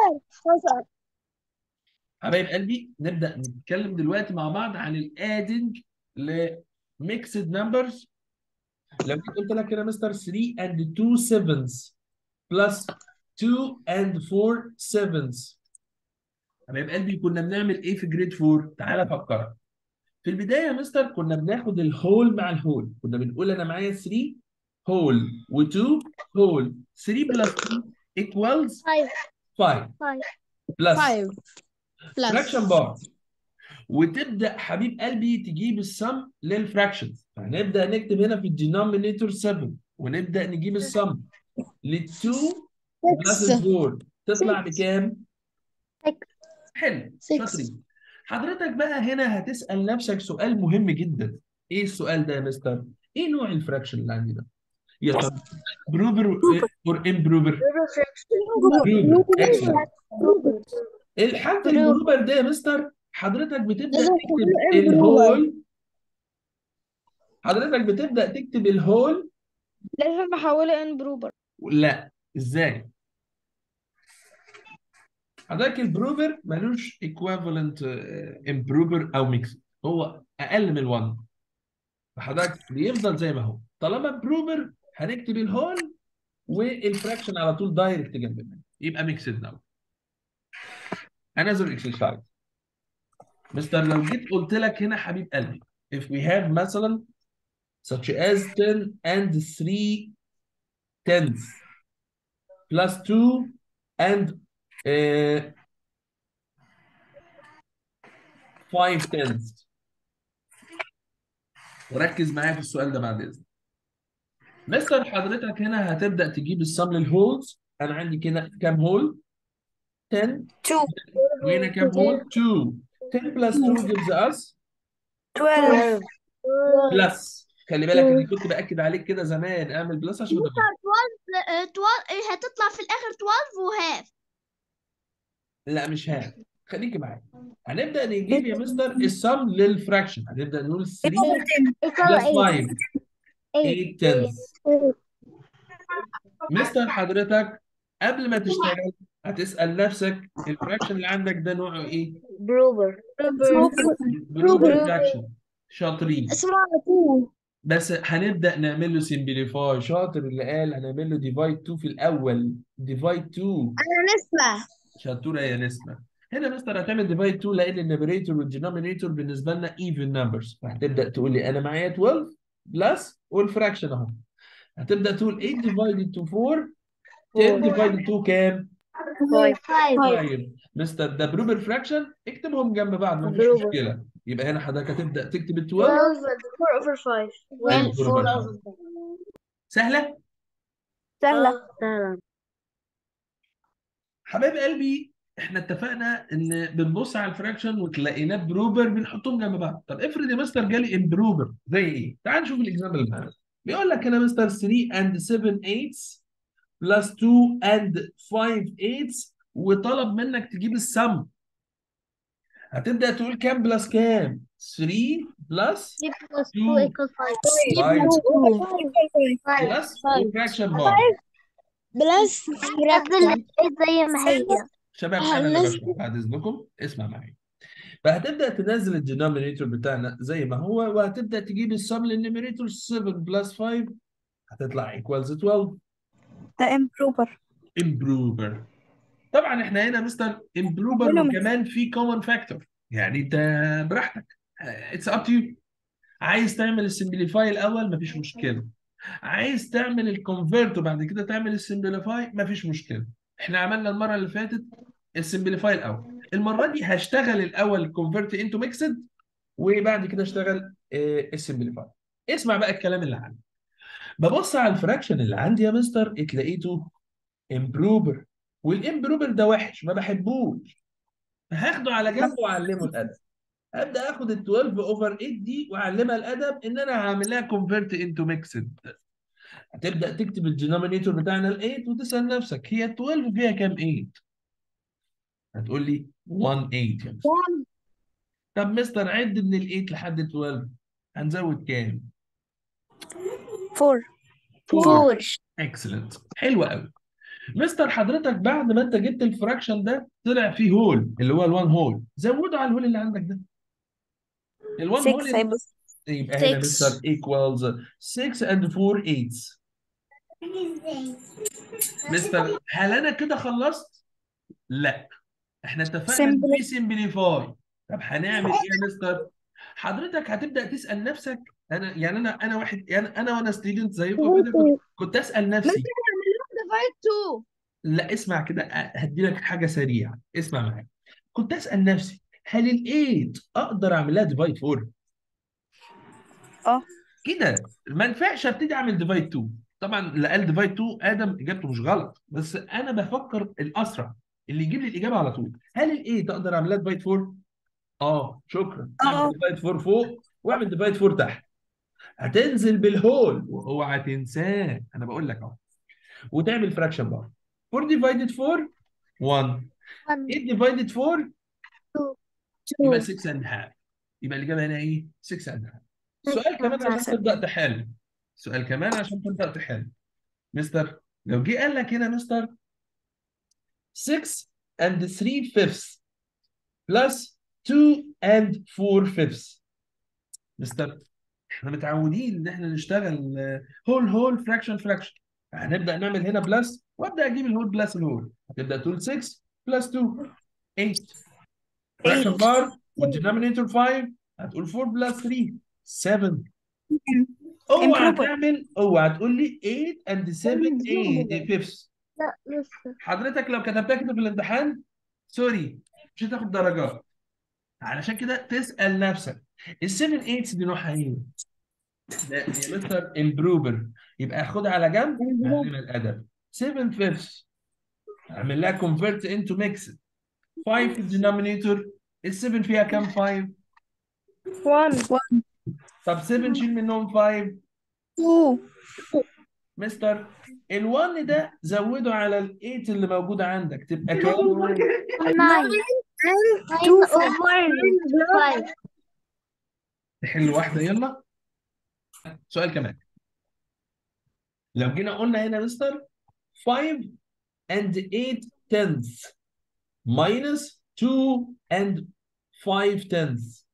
مستر حبايب قلبي نبدأ نتكلم دلوقتي مع بعض عن الادنج لميكسد نمبرز لو جيت قلت لك كده مستر 3 and 2 sevens plus 2 and 4 sevens حبايب قلبي كنا بنعمل ايه في جريد 4 تعالى افكرك في البدايه يا مستر كنا بناخد الهول مع الهول كنا بنقول انا معايا 3 هول و2 هول 3 بلس 2 equals 5 5 5 بلس 5 بلس فراكشن بار وتبدا حبيب قلبي تجيب السم للفراكشنز فهنبدا نكتب هنا في الدينومينيتور 7 ونبدا نجيب السم لل2 بلس 4 تطلع بكام؟ حلو Six. شاطرين حضرتك بقى هنا هتسال نفسك سؤال مهم جدا ايه السؤال ده يا مستر؟ ايه نوع الفراكشن اللي عندي ده؟ يا ترى بروفر اور امبروفر؟ بروفر اكسلنت الحالة البروفر ده يا مستر حضرتك بتبدأ لازم تكتب تكون الهول حضرتك بتبدأ تكتب الهول لازم احوله ان بروبر لا ازاي؟ حضرتك البروفر ملوش ايكويفالنت امبروفر او ميكس هو اقل من 1 فحضرتك بيفضل زي ما هو طالما بروفر هنكتب الهول والفراكشن على طول دايركت جنب منه يبقى ميكسد ناو another exercise مستر لو جيت قلت لك هنا حبيب قلبي if we have مثلا such as 10 and 3 tenths plus 2 and uh, 5 tenths وركز معايا في السؤال ده بعد اذنك مستر حضرتك هنا هتبدا تجيب السم للهولز انا عندي كده كام هول 10 2 وهنا كام هول 2 10 plus 2 gives us 12 بلس خلي بالك اني كنت باكد عليك كده زمان اعمل بلس عشان تبقى 12 هتطلع في الاخر 12 وهاف لا مش هاف خليكي معايا هنبدا نجيب يا مستر السم للفراكشن هنبدا نقول 3 بلس 5 8 تنس مستر حضرتك قبل ما تشتغل هتسال نفسك الفراكشن اللي عندك ده نوعه ايه؟ بروبر بروبر فراكشن شاطرين اسمها بس هنبدا نعمل له سمبليفاي شاطر اللي قال هنعمل له ديفايد 2 في الاول ديفايد 2 انا نسمع شطوره يا نسمه هنا مستر هتعمل ديفايد 2 لان النيميريتور والدينومينيتور بالنسبه لنا ايفن نمبرز فهتبدا تقول لي انا معايا 12 بلس والفراكشن اهو هتبدا تقول 8 ديفايدد تو 4 10 ديفايدد تو كام؟ 5 مستر ده بروبر فراكشن اكتبهم جنب بعض مفيش بروبر. مشكله يبقى هنا حضرتك هتبدا تكتب ال 12 12 4 over 5 أيوة، بروبر. سهله؟ سهلة سهلة حبايب قلبي احنا اتفقنا ان بنبص على الفراكشن وتلاقيناه بروبر بنحطهم جنب بعض طب افرض يا مستر جالي امبروفر زي ايه تعال نشوف الاكزامبل اللي معانا بيقول لك هنا مستر 3 and 7 eighths plus 2 and 5 eighths وطلب منك تجيب السم هتبدا تقول كام بلس كام 3 بلس 2 equals 5 5 بلس وفراكشن بار بلس نزل زي ما هي شباب انا اللي هننزل- بشرح بعد اذنكم اسمع معايا فهتبدا تنزل الدينومينيتور بتاعنا زي ما هو وهتبدا تجيب السم للنيميريتور 7 بلس 5 هتطلع ايكوالز 12 ده امبروبر امبروفر طبعا احنا هنا مستر امبروفر منهم- وكمان في كومن فاكتور يعني انت براحتك اتس اب تو يو عايز تعمل السمبليفاي الاول مفيش مشكله عايز تعمل الكونفيرت وبعد كده تعمل السمبليفاي مفيش مشكله احنا عملنا المره اللي فاتت السمبليفاي الاول المره دي هشتغل الاول الكونفيرت انتو ميكسد وبعد كده اشتغل السمبليفاي اسمع بقى الكلام اللي عندي ببص على الفراكشن اللي عندي يا مستر اتلاقيته امبروفر والامبروفر ده وحش ما بحبوش هاخده على جنب واعلمه الادب ابدا اخد ال 12 اوفر 8 دي واعلمها الادب ان انا هعمل لها كونفيرت انتو ميكسد هتبدا تكتب الدينومينيتور بتاعنا ال 8 وتسال نفسك هي 12 فيها كام 8 هتقول لي 1 8 يا مستر طب مستر عد من ال 8 لحد 12 هنزود كام 4 4 اكسلنت حلوه قوي مستر حضرتك بعد ما انت جبت الفراكشن ده طلع فيه هول اللي هو الوان هول زوده على الهول اللي عندك ده الوان هول 6 هيبقى يبقى هنا Six. مستر equals 6 and 4 8 مستر هل انا كده خلصت؟ لا احنا اتفقنا ان Simplify. في سمبليفاي طب هنعمل ايه يا مستر؟ حضرتك هتبدا تسال نفسك انا يعني انا انا واحد يعني انا وانا ستودنت زيكم كده كنت, كنت اسال نفسي divide 2 لا اسمع كده هدي لك حاجه سريعه اسمع معايا كنت اسال نفسي هل ال8 اقدر اعملها ديفايد 4 اه كده ما ينفعش ابتدي اعمل ديفايد 2 طبعا اللي قال ديفايد 2 ادم اجابته مش غلط بس انا بفكر الاسرع اللي يجيب لي الاجابه على طول هل الايه تقدر اعملها ديفايد 4 اه شكرا آه. اعمل ديفايد 4 فوق واعمل ديفايد 4 تحت هتنزل بالهول واوعى تنساه انا بقول لك اهو وتعمل فراكشن بقى 4 ديفايدد 4 1 8 ديفايدد 4 يبقى 6 اند هاف يبقى الاجابه هنا ايه 6 اند هاف سؤال كمان عشان حسب. تبدا تحل سؤال كمان عشان تبدا تحل مستر لو جه قال لك هنا مستر 6 and 3 fifths plus 2 and 4 fifths مستر احنا متعودين ان احنا نشتغل هول هول فراكشن فراكشن هنبدا نعمل هنا بلس وابدا اجيب الهول بلس الهول هتبدا تقول 6 بلس 2 8 فراكشن بار والدينومينيتور 5 هتقول 4 بلس 3 7 اوعى Improper. تعمل اوعى تقول لي 8 and 7 8 fifths لا لسه حضرتك لو كتبتها كده في الامتحان سوري مش هتاخد درجات علشان كده تسأل نفسك ال 7 8 دي نوعها ايه؟ ده يا مستر امبروفر يبقى خدها على جنب معلم الادب 7 فيفث اعمل لها كونفرت انتو ميكس 5 في الدينومينيتور ال 7 فيها كام 5 1 طب 7 شيل منهم 5 2 مستر ال1 ده زوده على ال 8 اللي موجوده عندك تبقى كام 9 9 over 5 تحل واحدة يلا سؤال كمان لو جينا قلنا هنا مستر 5 and 8 tenths minus 2 and 5 tenths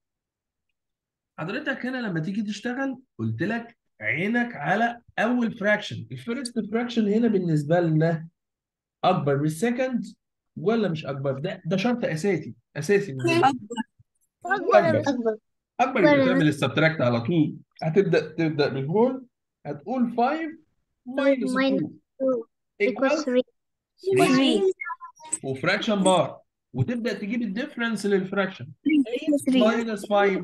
حضرتك هنا لما تيجي تشتغل قلت لك عينك على اول فراكشن الفيرست فراكشن هنا بالنسبه لنا اكبر من السكند ولا مش اكبر ده ده شرط اساسي اساسي من اكبر أكبر. اكبر اكبر يبقى تعمل السبتراكت على طول هتبدا تبدا من هون هتقول 5 minus 2 equals equals 3 3 وفراكشن بار وتبدا تجيب الديفرنس للفراكشن 8 minus 5 3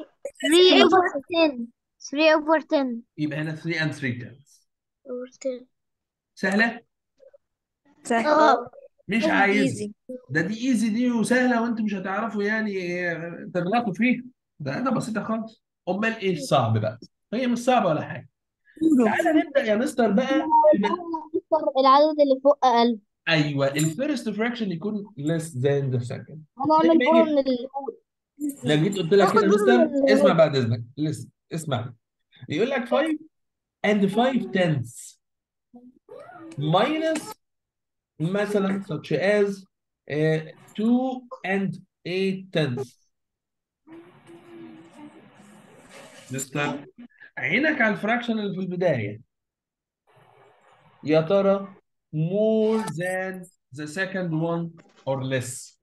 over 10 3 over 10 يبقى هنا 3 and 3 tenths over 10 سهله سهل اه مش عايز ده دي ايزي دي وسهله وانتم مش هتعرفوا يعني آه، تغلطوا فيها ده ده بسيطه خالص امال ايه الصعب بقى هي مش صعبه ولا حاجه تعالى نبدا يا مستر بقى العدد اللي فوق اقل ايوه الفيرست فراكشن يكون less than the second هنعمل لما بور يجي- من اللي فوق لو جيت قلت لك كده آخد مستر دور- اسمع بعد اذنك لسه اسمع يقول لك 5 and 5 tenths minus مثلا such as uh, 2 and 8 tenths مستر عينك على الفراكشن اللي في البداية يا ترى more than the second one or less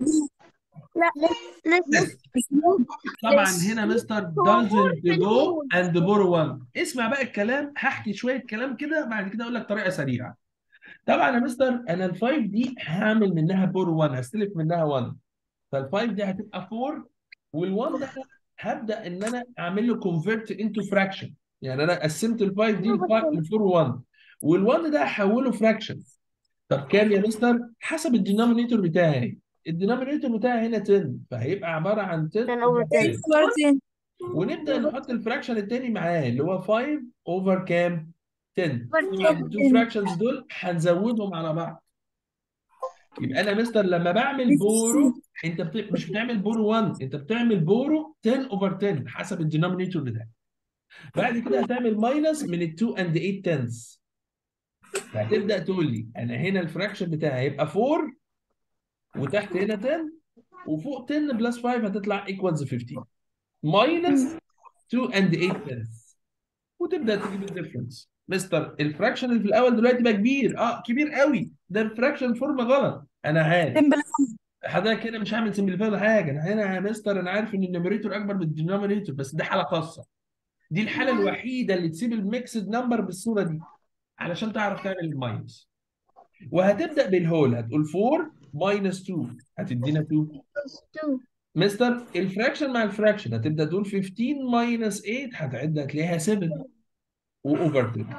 لسه طبعا هنا مستر doesn't go and borrow one اسمع بقى الكلام هحكي شويه كلام كده بعد كده اقول لك طريقه سريعه طبعا يا مستر انا الفايف دي هعمل منها بورو 1 هستلف منها 1 فالفايف دي هتبقى 4 وال1 ده هبدا ان انا اعمل له كونفرت انتو فراكشن يعني انا قسمت الفايف دي ل 4 1 وال1 ده هحوله فراكشن طب كام يا مستر حسب الدينومينيتور بتاعي الدينومينيتور بتاعي هنا 10 فهيبقى عباره عن 10 10 over 10. مرتين ونبدا نحط الفراكشن التاني معاه اللي هو 5 اوفر كام 10 over طبعا 10. التو فراكشنز دول هنزودهم على بعض يبقى انا مستر لما بعمل بورو انت بت... مش بتعمل بورو 1 انت بتعمل بورو 10 اوفر 10 حسب الدينومينيتور بتاعك بعد كده هتعمل ماينس من ال 2 اند 8 تنس فهتبدا تقول لي انا هنا الفراكشن بتاعي هيبقى 4 وتحت هنا 10 وفوق 10 بلس 5 هتطلع ايكوالز 15 ماينس 2 اند 8 tenths وتبدا تجيب الديفرنس مستر الفراكشن اللي في الاول دلوقتي بقى كبير اه كبير قوي ده الفراكشن فورم غلط انا عارف سمبل حضرتك هنا مش هعمل سمبليفاي ولا حاجه انا هنا يا مستر انا عارف ان النيوميريتور اكبر من الدينومينيتور بس دي حاله خاصه دي الحاله الوحيده اللي تسيب الميكسد نمبر بالصوره دي علشان تعرف تعمل الماينس وهتبدا بالهول هتقول 4 ماينس 2 هتدينا 2 2 مستر الفراكشن مع الفراكشن هتبدا تقول 15 ماينس 8 هتعد هتلاقيها 7 واوفر 10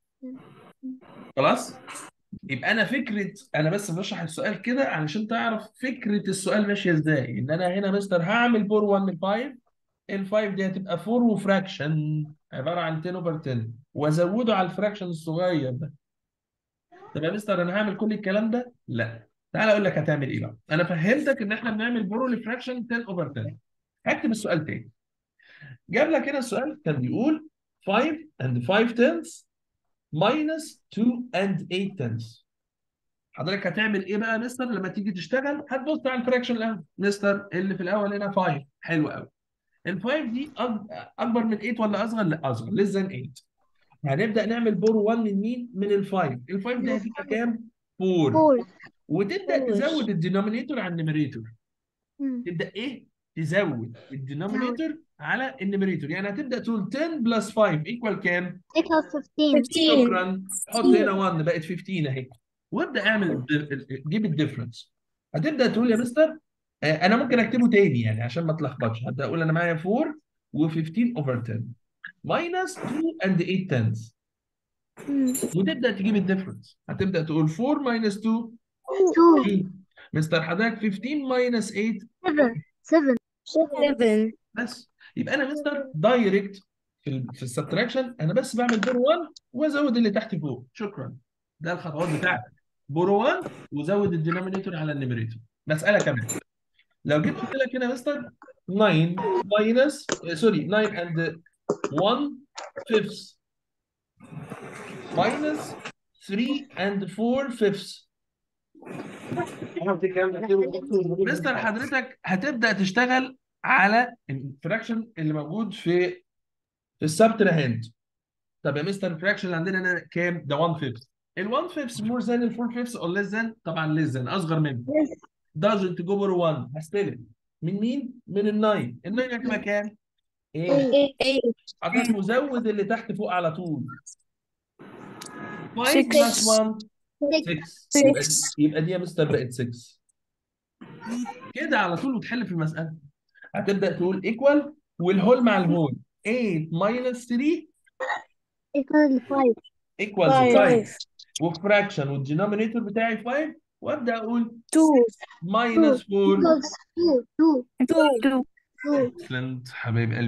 خلاص يبقى انا فكره انا بس بشرح السؤال كده علشان تعرف فكره السؤال ماشيه ازاي ان انا هنا مستر هعمل بور 1 من 5 ال 5 دي هتبقى 4 وفراكشن عباره عن 10 اوفر 10 وازوده على الفراكشن الصغير ده طب يا مستر انا هعمل كل الكلام ده؟ لا تعال اقول لك هتعمل ايه بقى انا فهمتك ان احنا بنعمل بورو لفراكشن 10 اوفر 10 هكتب السؤال تاني جاب لك هنا السؤال كان بيقول 5 and 5 tenths minus 2 and 8 tenths حضرتك هتعمل ايه بقى يا مستر لما تيجي تشتغل هتبص على الفراكشن الاول مستر اللي في الاول هنا 5 حلو قوي ال 5 دي أك- اكبر من 8 ولا اصغر لا اصغر less than 8 هنبدا نعمل بور 1 من مين من ال 5 ال 5 دي هتبقى كام 4 4 وتبدا فور. تزود الدينومينيتور على النيميريتور مم. تبدا ايه تزود الدينومينيتور على النيميريتور يعني هتبدا تقول 10 بلس 5 ايكوال كام equals 15 شكرا حط هنا 1 بقت 15 اهي وابدا اعمل الد- ال- جيب الديفرنس هتبدا تقول يا مستر آه، انا ممكن اكتبه تاني يعني عشان ما تلخبطش هبدا اقول انا معايا 4 و15 اوفر 10 ماينس 2 اند 8 تنس مم. وتبدا تجيب الديفرنس هتبدا تقول 4 ماينس 2 2 2 مستر حضرتك 15 ماينس 8 7 7 7 بس يبقى انا مستر دايركت في ال في السبتراكشن انا بس بعمل بور 1 وازود اللي تحت فوق شكرا ده الخطوات بتاعتك بور 1 وزود الدينومينيتور على النيميريتور مساله كمان لو جيت قلت لك هنا مستر 9 ماينس سوري 9 اند 1 fifths minus 3 and 4 fifths مستر حضرتك هتبدا تشتغل على الفراكشن اللي موجود في في السبترا هاند طب يا مستر الفراكشن اللي عندنا هنا كام؟ ده 1 fifth ال 1 fifth more than ال 4 fifths or less than طبعا less than اصغر منه doesn't go over 1 هستلم من مين؟ من ال 9 ال 9 هتبقى كام؟ ايه؟ 8 حضرتك مزود اللي تحت فوق على طول 5 Six. plus 1 6 يبقى, Six. يبقى دي يا مستر بقت 6 كده على طول وتحل في المسألة هتبدأ تقول ايكوال والهول مع الهول 8 minus 3 equals 5 equals Five. 5 وفراكشن والدينومينيتور بتاعي 5 وابدأ اقول 2 minus 4 equals 2 2 2 2 excellent حبايب قلبي